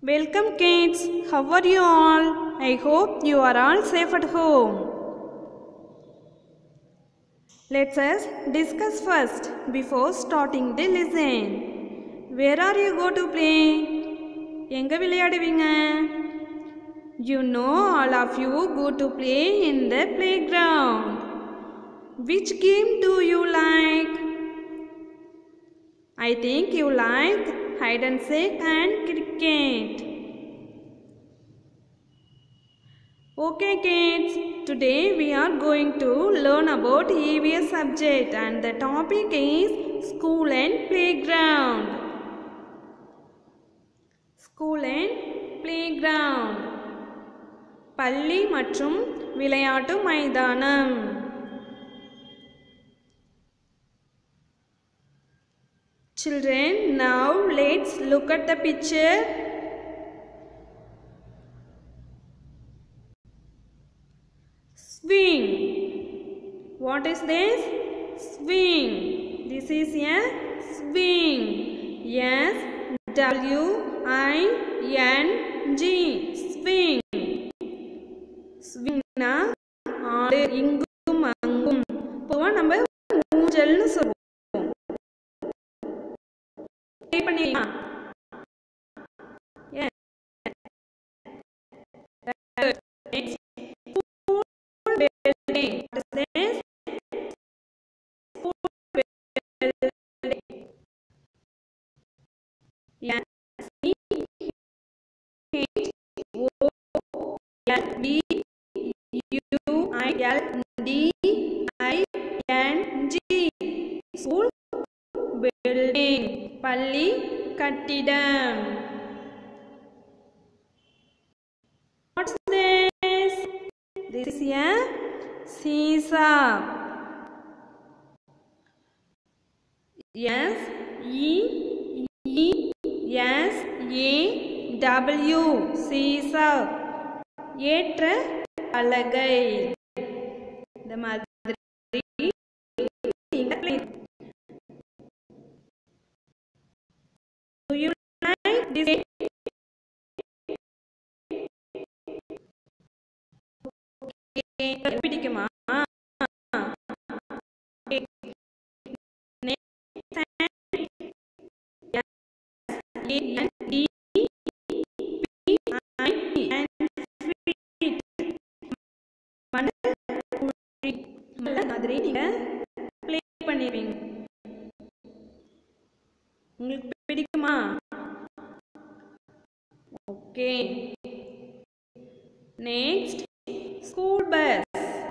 Welcome kids. How are you all? I hope you are all safe at home. Let's us discuss first before starting the lesson. Where are you go to play? எங்க விளையாடுவீங்க You know all of you go to play in the playground. Which game do you like? I think you like hide and seek and cricket. Okay kids, today we are going to learn about EVS subject and the topic is school and playground. School and playground. பள்ளி மற்றும் விளையாட்டு மைதானம் Children, now let's look at the picture. Swing. What is this? Swing. This is a swing. S W I N G. Swing. ஸ்விங்னா ஆடு இங்கும் அங்கும் பொதுவாக நம்ம ஊஞ்சல்னு சொல்லுவோம் ட்ரை பண்ணிடலாம் Next, school building. What is this? School building. Yes. C H O L B U I L D I N G. School building. பள்ளி கட்டிடம் What's this? This is a seesaw. S E E S A W seesaw. ஏற்ற பலகை இந்த மாதிரி நீங்க play- Do you like this? Okay, பிடிக்குமா Okay. Next time. Yes. A N D P I N feet. மணல் குழி. மணல் மாதிரி நீங்க ப்ளே பண்ணிடுவீங்க உங்களுக்கு பிடிக்குமா okay next school bus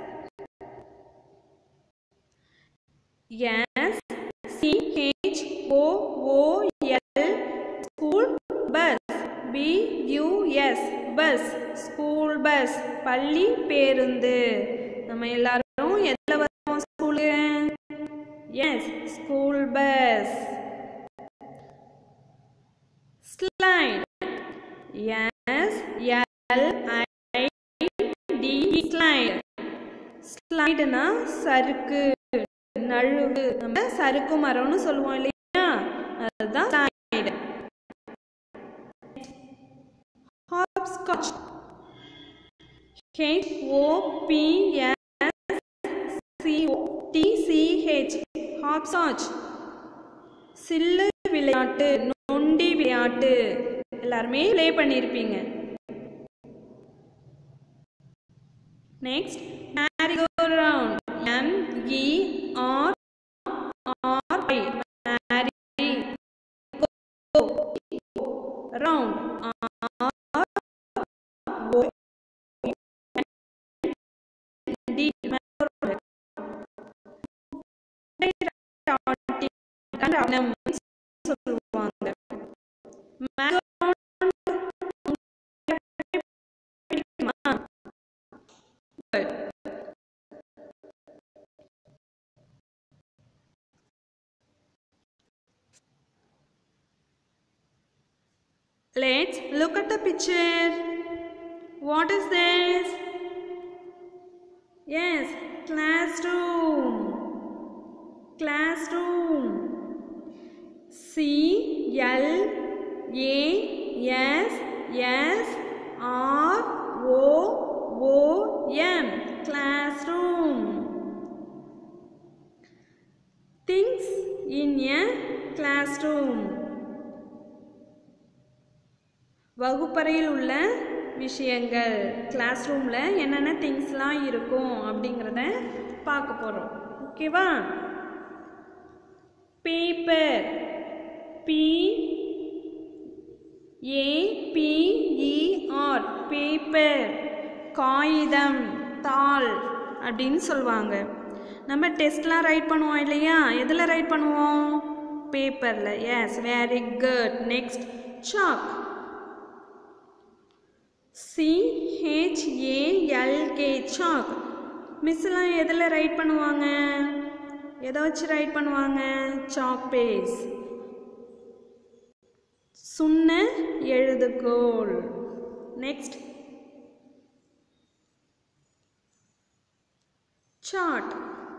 S C H O O L school bus B U S bus school bus பள்ளி பேருந்து நம்ம எல்லாரும் எதில் வரோம் school yes school bus slide s l i d slide ஸ்லைடுனா சறுக்கு நழுவு நம்ம சறுக்கு மரம்னு சொல்லுவோம் இல்லையா அதுதான் slide hopscotch H O P S C O T C H hopscotch சில்லு விளையாட்டு நொண்டி விளையாட்டு எல்லாருமே ப்ளே பண்ணியிருப்பீங்க next merry go round M E R R I merry go round R O D சொல்லுவாங்க Let's look at the picture. What is this? Yes, classroom. Classroom. C L A S S R O O M class room things in a class room வகுப்பறையில் உள்ள விஷயங்கள் class ரூமில் என்னென்ன திங்ஸ்லாம் இருக்கும் அப்படிங்கிறத பார்க்க போகிறோம் ஓகேவா பேப்பர் பி ஏபிஇஆர் பேப்பர் காகிதம் தாள் அப்படின்னு சொல்லுவாங்க நம்ம டெஸ்ட்லாம் ரைட் பண்ணுவோம் இல்லையா எதில் ரைட் பண்ணுவோம் பேப்பரில் yes very good next chalk C H A L K chalk மிஸ்லாம் எதில் ரைட் பண்ணுவாங்க எதை வச்சு ரைட் பண்ணுவாங்க சாக் பேஸ் சுண்ண எழுதுகோல் next chart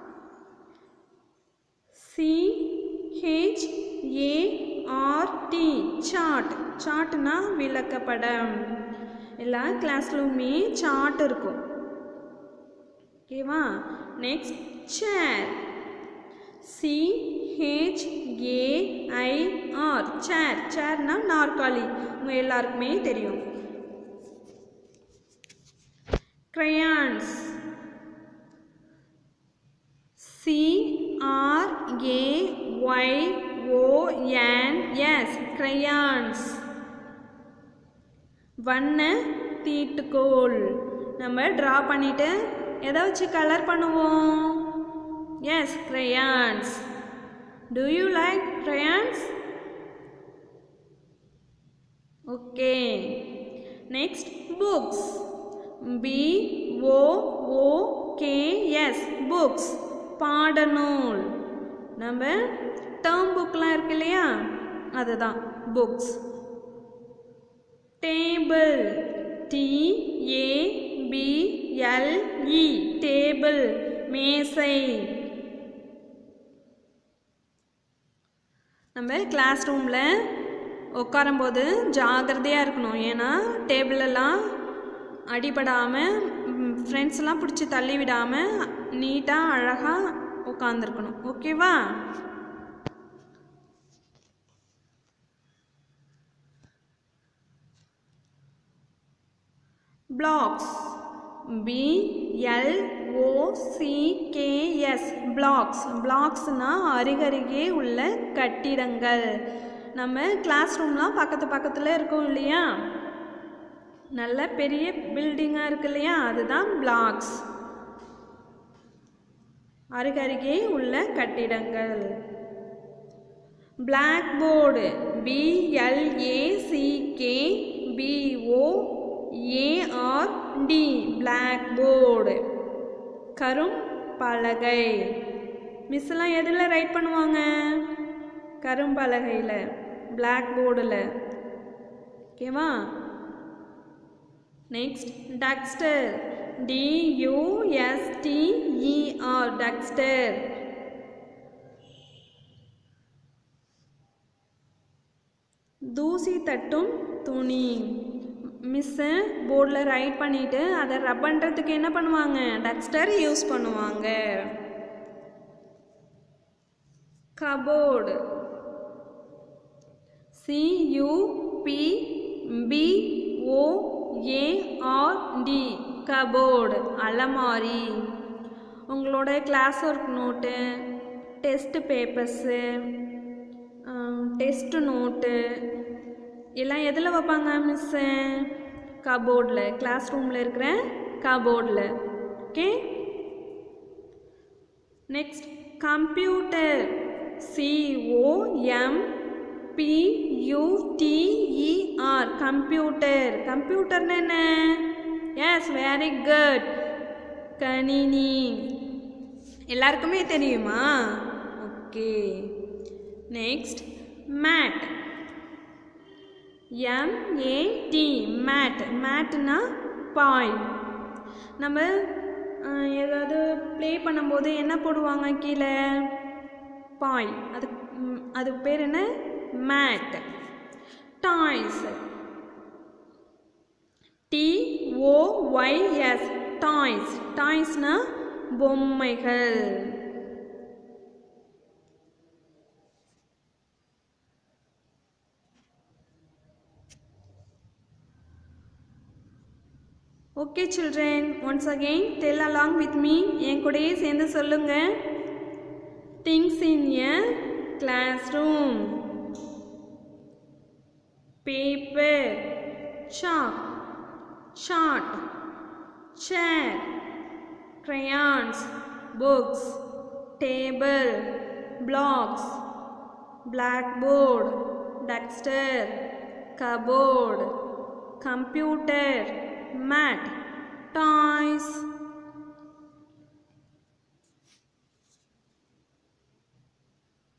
C H A R T chart சார்ட்னா விளக்கப்படம் எல்லா கிளாஸ்லயுமே சார்ட் இருக்கும் ஓகேவா next chair C H A I R chair சேர்னா நாற்காலி உங்கள் எல்லாருக்குமே தெரியும் crayons C R A Y O N S crayons வண்ண தீட்டுக்கோல் நம்ம ட்ரா பண்ணிட்டு எதை வச்சு கலர் பண்ணுவோம் yes crayons do you like crayons okay next books b o o k s books பாடநூல் நம்ம டேர்ம் புக்லாம் இருக்கு இல்லையா அதுதான் books table T A B L E table மேசை நம்ம கிளாஸ் ரூமில் உட்காரும்போது ஜாகிரதையாக இருக்கணும் ஏன்னா டேபிளெல்லாம் அடிபடாமல் ஃப்ரெண்ட்ஸ்லாம் பிடிச்சி தள்ளி விடாமல் நீட்டாக அழகாக உட்காந்துருக்கணும் ஓகேவா blocks b l o c k s blocks blocksனா அருகருகே உள்ள கட்டிடங்கள் நம்ம கிளாஸ் ரூம்லாம் பக்கத்து பக்கத்தில் இருக்கோம் இல்லையா நல்ல பெரிய பில்டிங்காக இருக்கு இல்லையா அதுதான் பிளாக்ஸ் அருகருகே உள்ள கட்டிடங்கள் black board B L A C K B O A R D black board கரும் பலகை மிஸ்லாம் எதில் ரைட் பண்ணுவாங்க கரும்பலகையில் பிளாக் போர்டில் ஓகேவா நெக்ஸ்ட் டக்ஸ்டர் டியூஎஸ்டிஇஆர் டக்ஸ்டர் தூசி தட்டும் துணி மிஸ்ஸு போர்டில் ரைட் பண்ணிவிட்டு அதை ரப் பண்ணுறதுக்கு என்ன பண்ணுவாங்க டக்ஸ்டர் யூஸ் பண்ணுவாங்க கபோர்டு சியூபி பிஓஏஆர்டி கபோர்டு அலமாரி உங்களோட class work note test papers test note எல்லாம் எதில் வைப்பாங்க மிஸ்ஸு கபோர்டில் கிளாஸ் ரூமில் இருக்கிற கபோர்டில் okay next computer C O M P U T E R computer கம்ப்யூட்டர்னு என்ன எஸ் வெரி குட் கணினி எல்லாருக்குமே தெரியுமா okay next mat M A T mat மேட்னா பாய் நம்ம அஹ், ஏதாவது ப்ளே பண்ணும்போது என்ன போடுவாங்க கீழே பாய் அது ம், அது பேர் என்ன மேட் டாய்ஸ் ஓஒய்எஸ் டாய்ஸ் டாய்ஸ்னா பொம்மைகள் okay children once again tell along with me என் கூடயே சேர்ந்து சொல்லுங்க things in a class room paper chalk chart chair crayons books table blocks blackboard duster cupboard computer mat toys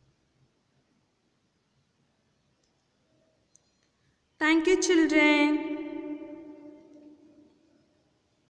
thank you children